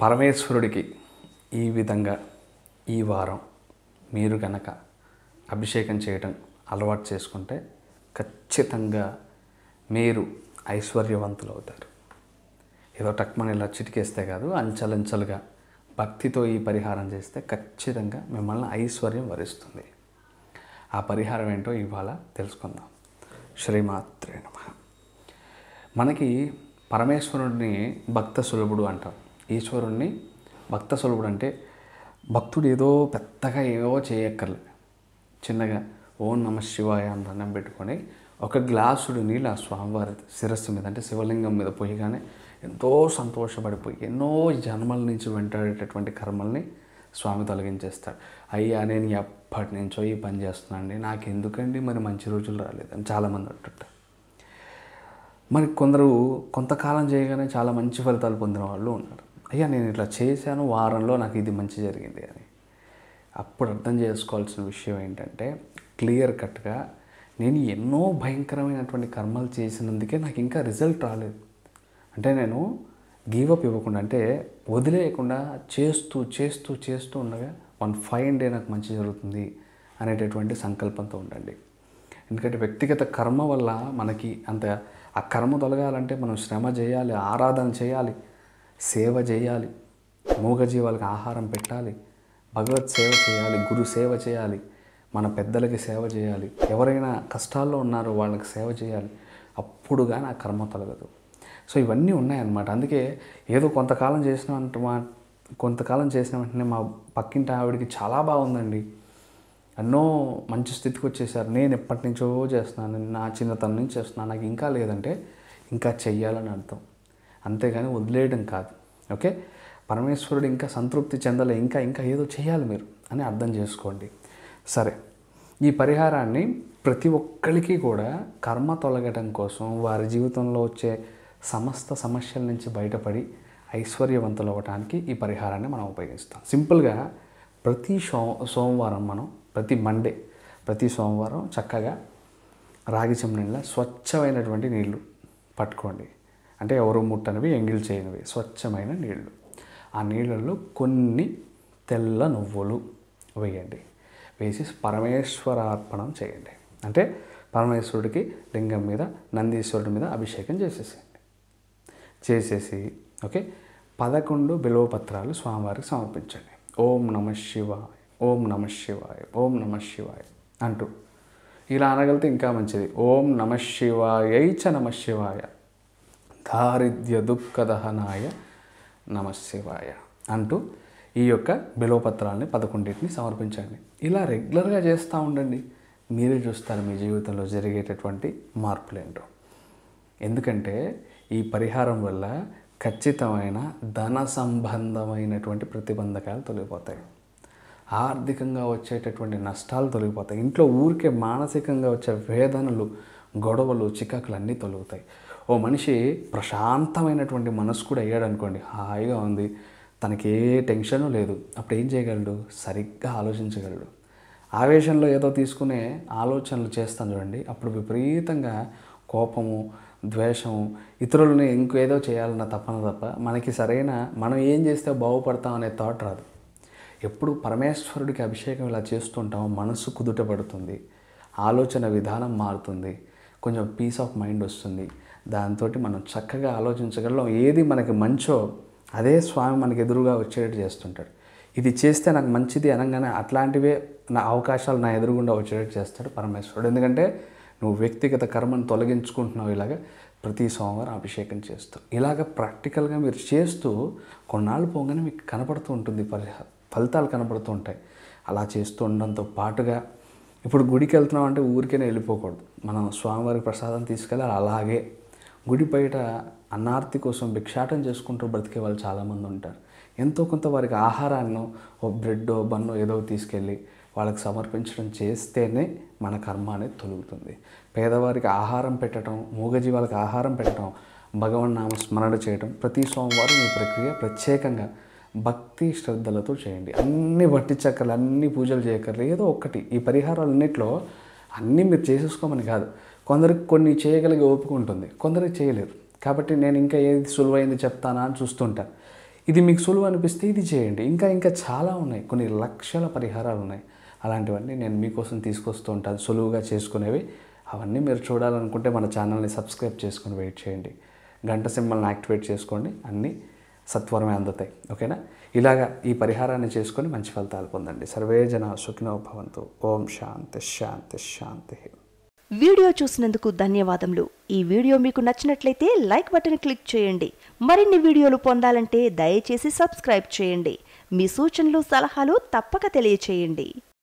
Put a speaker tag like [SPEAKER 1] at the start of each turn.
[SPEAKER 1] పరమేశ్వరుడికి ఈ విధంగా ఈ వారం మీరు గనక అభిషేకం చేయటం అలవాటు చేసుకుంటే ఖచ్చితంగా మీరు ఐశ్వర్యవంతులు అవుతారు ఏదో టక్మని ఇలా చిటికేస్తే కాదు అంచలంచలుగా భక్తితో ఈ పరిహారం చేస్తే ఖచ్చితంగా మిమ్మల్ని ఐశ్వర్యం వరిస్తుంది ఆ పరిహారం ఏంటో ఇవాళ తెలుసుకుందాం శ్రీమాత్రే నమ మనకి పరమేశ్వరుడిని భక్త సులభుడు అంటాం ఈశ్వరుణ్ణి భక్త సులభుడు అంటే భక్తుడు ఏదో పెద్దగా ఏవో చేయక్కర్లే చిన్నగా ఓం నమ శివాయ అని దండం పెట్టుకొని ఒక గ్లాసుడు నీళ్ళు ఆ స్వామివారి శిరస్సు మీద అంటే శివలింగం మీద పోయగానే ఎంతో సంతోషపడిపోయి ఎన్నో జన్మల నుంచి వెంటాడేటటువంటి కర్మల్ని స్వామి తొలగించేస్తాడు అయ్యా నేను ఎప్పటి నుంచో ఈ పని చేస్తున్నానండి నాకు ఎందుకండి మరి మంచి రోజులు రాలేదని చాలామంది అంటుంటారు మరి కొందరు కొంతకాలం చేయగానే చాలా మంచి ఫలితాలు పొందిన వాళ్ళు ఉన్నారు అయ్యా నేను ఇట్లా చేశాను వారంలో నాకు ఇది మంచి జరిగింది అని అప్పుడు అర్థం చేసుకోవాల్సిన విషయం ఏంటంటే క్లియర్ కట్గా నేను ఎన్నో భయంకరమైనటువంటి కర్మలు చేసినందుకే నాకు ఇంకా రిజల్ట్ రాలేదు అంటే నేను గీవప్ ఇవ్వకుండా అంటే వదిలేయకుండా చేస్తూ చేస్తూ చేస్తూ ఉండగా వన్ ఫైవ్ డే నాకు మంచి జరుగుతుంది అనేటటువంటి సంకల్పంతో ఉండండి ఎందుకంటే వ్యక్తిగత కర్మ వల్ల మనకి అంత ఆ కర్మ తొలగాలంటే మనం శ్రమ చేయాలి ఆరాధన చేయాలి సేవ చేయాలి మూగజీవాలకు ఆహారం పెట్టాలి భగవత్ సేవ చేయాలి గురు సేవ చేయాలి మన పెద్దలకి సేవ చేయాలి ఎవరైనా కష్టాల్లో ఉన్నారో వాళ్ళకి సేవ చేయాలి అప్పుడు కానీ ఆ కర్మ తొలగదు సో ఇవన్నీ ఉన్నాయన్నమాట అందుకే ఏదో కొంతకాలం చేసిన అంటే మా కొంతకాలం చేసిన వెంటనే మా పక్కింటి ఆవిడకి చాలా బాగుందండి ఎన్నో మంచి స్థితికి వచ్చేసారు నేను ఎప్పటి నుంచో చేస్తున్నాను నా చిన్నతనం నుంచి చేస్తున్నాను నాకు ఇంకా లేదంటే ఇంకా చెయ్యాలని అర్థం అంతేగాని వదిలేయడం కాదు ఓకే పరమేశ్వరుడు ఇంకా సంతృప్తి చెందలే ఇంకా ఇంకా ఏదో చేయాలి మీరు అని అర్థం చేసుకోండి సరే ఈ పరిహారాన్ని ప్రతి ఒక్కరికి కూడా కర్మ తొలగటం కోసం వారి జీవితంలో వచ్చే సమస్త సమస్యల నుంచి బయటపడి ఐశ్వర్యవంతులు అవ్వడానికి ఈ పరిహారాన్ని మనం ఉపయోగిస్తాం సింపుల్గా ప్రతి సో సోమవారం మనం ప్రతి మండే ప్రతి సోమవారం చక్కగా రాగి చెంబునిళ్ళ స్వచ్ఛమైనటువంటి నీళ్లు పట్టుకోండి అంటే ఎవరు ముట్టనివి ఎంగిల్ చేయనివి స్వచ్ఛమైన నీళ్లు ఆ నీళ్ళల్లో కొన్ని తెల్ల నువ్వులు వేయండి వేసి పరమేశ్వరార్పణం చేయండి అంటే పరమేశ్వరుడికి లింగం మీద నందీశ్వరుడి మీద అభిషేకం చేసేసేయండి చేసేసి ఓకే పదకొండు బిలవపత్రాలు స్వామివారికి సమర్పించండి ఓం నమ శివాయ ఓం నమ శివాయ ఓం నమ శివాయ అంటూ ఇలా అనగలిగితే ఇంకా మంచిది ఓం నమ శివాయ చ నమ శివాయ దారిద్ర్య దుఃఖదహనాయ నమ శివాయ అంటూ ఈ యొక్క బిలోపత్రాలని పదకొండింటిని సమర్పించండి ఇలా రెగ్యులర్గా చేస్తూ ఉండండి మీరే చూస్తారు మీ జీవితంలో జరిగేటటువంటి మార్పులేంటో ఎందుకంటే ఈ పరిహారం వల్ల ఖచ్చితమైన ధన సంబంధమైనటువంటి ప్రతిబంధకాలు తొలగిపోతాయి ఆర్థికంగా వచ్చేటటువంటి నష్టాలు తొలగిపోతాయి ఇంట్లో ఊరికే మానసికంగా వచ్చే వేదనలు గొడవలు చికాకులు అన్నీ తొలగుతాయి ఓ మనిషి ప్రశాంతమైనటువంటి మనసు కూడా అయ్యాడు అనుకోండి హాయిగా ఉంది తనకి ఏ టెన్షను లేదు అప్పుడు ఏం చేయగలడు సరిగ్గా ఆలోచించగలడు ఆవేశంలో ఏదో తీసుకునే ఆలోచనలు చేస్తాను చూడండి అప్పుడు విపరీతంగా కోపము ద్వేషము ఇతరులని ఇంకేదో చేయాలన్న తప్పన తప్ప మనకి సరైన మనం ఏం చేస్తే బాగుపడతాం అనే థాట్ రాదు ఎప్పుడు పరమేశ్వరుడికి అభిషేకం ఇలా చేస్తుంటామో మనసు కుదుట పడుతుంది ఆలోచన విధానం మారుతుంది కొంచెం పీస్ ఆఫ్ మైండ్ వస్తుంది దాంతో మనం చక్కగా ఆలోచించగలం ఏది మనకి మంచో అదే స్వామి మనకి ఎదురుగా వచ్చేటట్టు చేస్తుంటాడు ఇది చేస్తే నాకు మంచిది అనగానే అట్లాంటివే నా అవకాశాలు నా ఎదురుగుండా వచ్చేటట్టు చేస్తాడు పరమేశ్వరుడు ఎందుకంటే నువ్వు వ్యక్తిగత కర్మను తొలగించుకుంటున్నావు ఇలాగ ప్రతి సోమవారం అభిషేకం చేస్తూ ఇలాగ ప్రాక్టికల్గా మీరు చేస్తూ కొన్నాళ్ళు పోగానే మీకు కనపడుతూ ఉంటుంది పరిహ ఫలితాలు కనపడుతూ ఉంటాయి అలా చేస్తూ ఉండడంతో పాటుగా ఇప్పుడు గుడికి వెళ్తున్నాం అంటే ఊరికేనే వెళ్ళిపోకూడదు మనం స్వామివారి ప్రసాదం తీసుకెళ్ళి అలాగే గుడి బయట అన్నార్తి కోసం భిక్షాటం చేసుకుంటూ బ్రతికే వాళ్ళు చాలామంది ఉంటారు ఎంతో కొంత వారికి ఆహారాన్ని ఓ బ్రెడ్ బన్ను ఏదో తీసుకెళ్ళి వాళ్ళకి సమర్పించడం చేస్తేనే మన కర్మ అనేది తొలుగుతుంది పేదవారికి ఆహారం పెట్టడం మూగజీవాలకు ఆహారం పెట్టడం భగవన్ నామ స్మరణ చేయడం ప్రతి సోమవారం ఈ ప్రక్రియ ప్రత్యేకంగా భక్తి శ్రద్ధలతో చేయండి అన్ని వట్టి చక్కలు అన్ని పూజలు చేయక్కర్లు ఏదో ఒక్కటి ఈ పరిహారాలన్నింటిలో అన్నీ మీరు చేసేసుకోమని కాదు కొందరికి కొన్ని చేయగలిగే ఓపిక ఉంటుంది కొందరికి చేయలేరు కాబట్టి నేను ఇంకా ఏది సులువైంది చెప్తానా అని చూస్తుంటా ఇది మీకు సులువు అనిపిస్తే ఇది చేయండి ఇంకా ఇంకా చాలా ఉన్నాయి కొన్ని లక్షల పరిహారాలు ఉన్నాయి అలాంటివన్నీ నేను మీకోసం తీసుకొస్తూ ఉంటాను సులువుగా చేసుకునేవి అవన్నీ మీరు చూడాలనుకుంటే మన ఛానల్ని సబ్స్క్రైబ్ చేసుకొని వెయిట్ చేయండి గంట సింబల్ని యాక్టివేట్ చేసుకోండి అన్నీ సత్వరమే అందుతాయి ఓకేనా ఇలాగా ఈ పరిహారాన్ని చేసుకొని మంచి ఫలితాలు పొందండి సర్వే జన సుఖినో భవంతు ఓం శాంతి శాంతి శాంతి
[SPEAKER 2] వీడియో చూసినందుకు ధన్యవాదములు ఈ వీడియో మీకు నచ్చినట్లయితే లైక్ బటన్ క్లిక్ చేయండి మరిన్ని వీడియోలు పొందాలంటే దయచేసి సబ్స్క్రైబ్ చేయండి మీ సూచనలు సలహాలు తప్పక తెలియచేయండి